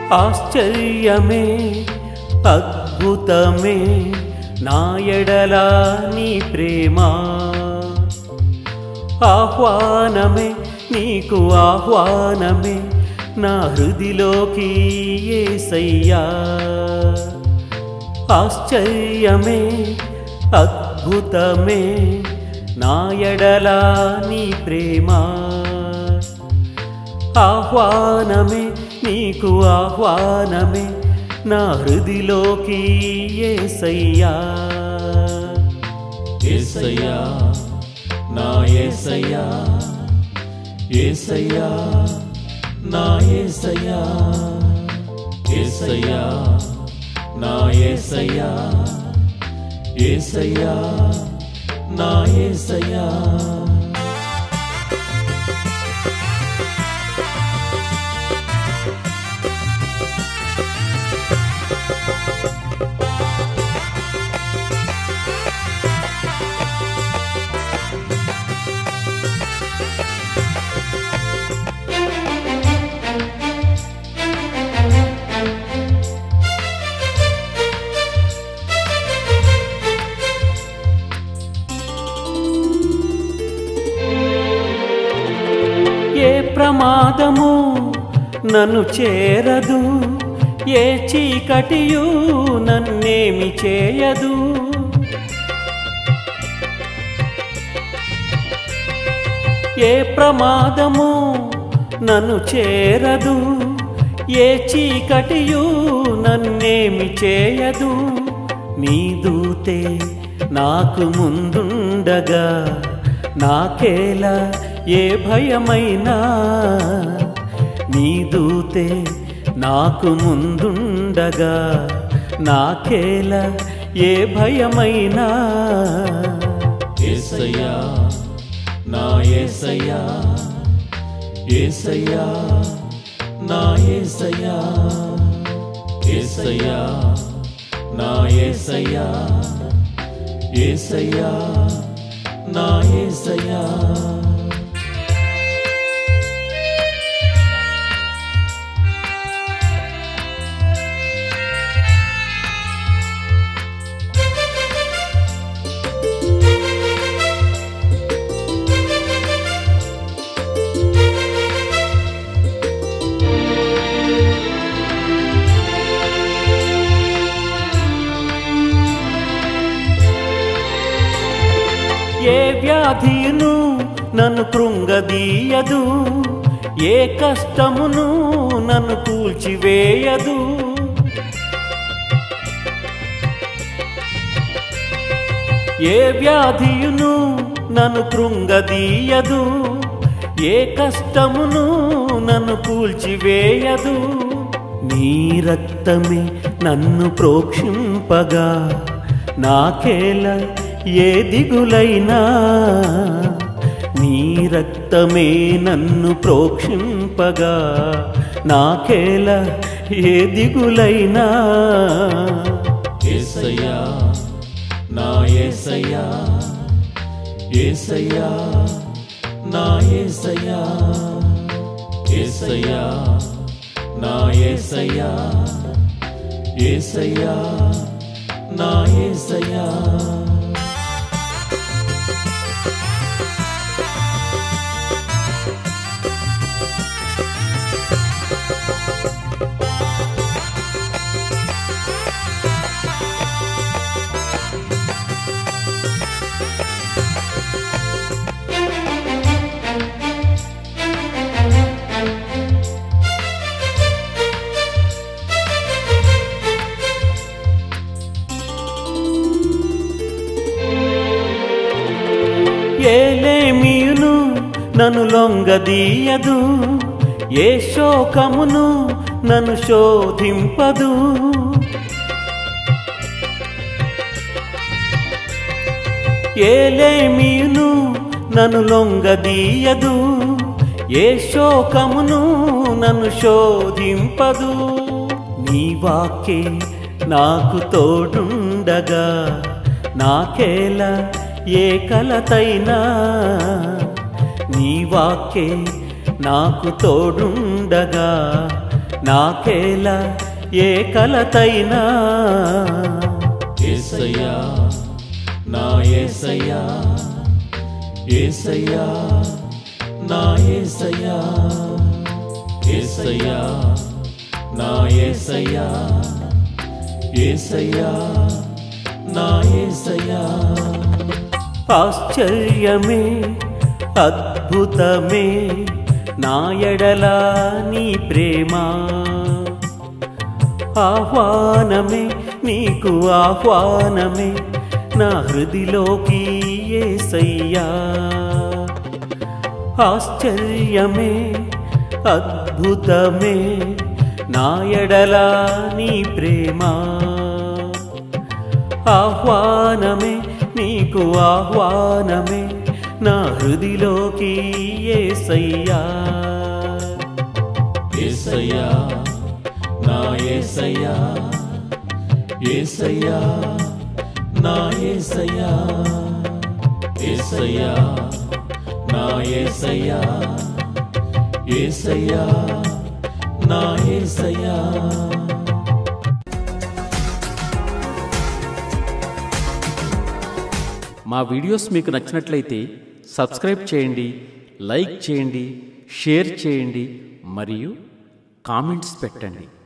ఆశ్చర్యమే అద్భుతమే నా ఎడల నీ ప్రేమ ఆహ్వానమే నీకు ఆహ్వానమే నా హృదిలోకి ఏసయ్యా ఆశ్చర్యమే అద్భుతమే నా ఎడల నీ ప్రేమ ఆహ్వానమే నీకు ఆహ్వానమే నా హృదిలోకి ఏసయ్యా ఏసయ్యా నా ఏసయ్యా ఏసయ్యా నా ఏసయ్యా ఏసయ్యా నా ఏసయ్యా ఏసయ్యా నా ఏసయ్యా ఏ ప్రమాదము నన్ను చేరదు ఏ చీకటియు నన్నేమి చేయదు ఏ ప్రమాదము నన్ను చేరదు ఏ చీకటియు నన్నేమి చేయదు నీ దూతే నాకు ముందుండగా నాకేలా ఏ భయమైనా నీ దూతే నాకు ముందుండగా నాకేలా ఏ భయమైనా ఏసయ్యా నా ఏసయ్యా ఏసయ్యా నా ఏసయ్యా ఏసయ్యా నా ఏసయ్యా ఏసయ్యా నా ఏసయ్యా ఏ వ్యాధిను నన్ను కృంగదీయదు ఏ కష్టమును నన్ను కూల్చివేయదు ఏ వ్యాధియును నన్ను కృంగదీయదు ఏ కష్టమును నన్ను కూల్చివేయదు నీ రక్తమే నన్ను ప్రోక్షింపగా నాకేల ఏ దిగులైనా నీ రక్తమే నన్ను ప్రోక్షింపగా నాకేల ఏ దిగులైనా ఏసయ్యా నా ఏసయ్యా ఏసయ్యా నా ఏసయ్యా ఏసయ్యా నా ఏసయ్యా ఏసయ్యా నా ఏసయ్యా ఏలేమియును నన్ను లొంగదీయదు ఏ శోకమును నన్ను శోధింపదు ఏలేమియును నన్ను లొంగదీయదు ఏ శోకమును నన్ను శోధింపదు నీ వాక్యే నాకు తోడుండగా నాకేలా ఏ కలతైనా నీ వాక్యే నాకు తోడుండగా నాకేలా ఏ కలతైనా ఏసయ్యా నా ఏసయ్యా ఏసయ్యా నా ఏసయ్యా ఏసయ్యా నా ఏసయ్యా ఏసయ్యా నా ఏసయ్యా ఆశ్చర్యమే అద్భుతమే నా ఎడల నీ ప్రేమ ఆహ్వానమే నీకు ఆహ్వానమే నా హృదిలోకి ఏసయ్యా ఆశ్చర్యమే అద్భుతమే నా ఎడల నీ ప్రేమ ఆహ్వానమే నీకు ఆహ్వానమే నా హృదిలోకి ఏసయ్యా ఏసయ్యా నా ఏసయ్యా ఏసయ్యా నా ఏసయ్యా ఏసయ్యా నా ఏసయ్యా ఏసయ్యా నా ఏసయ్యా మా వీడియోస్ మీకు నచ్చినట్లయితే సబ్స్క్రైబ్ చేయండి లైక్ చేయండి షేర్ చేయండి మరియు కామెంట్స్ పెట్టండి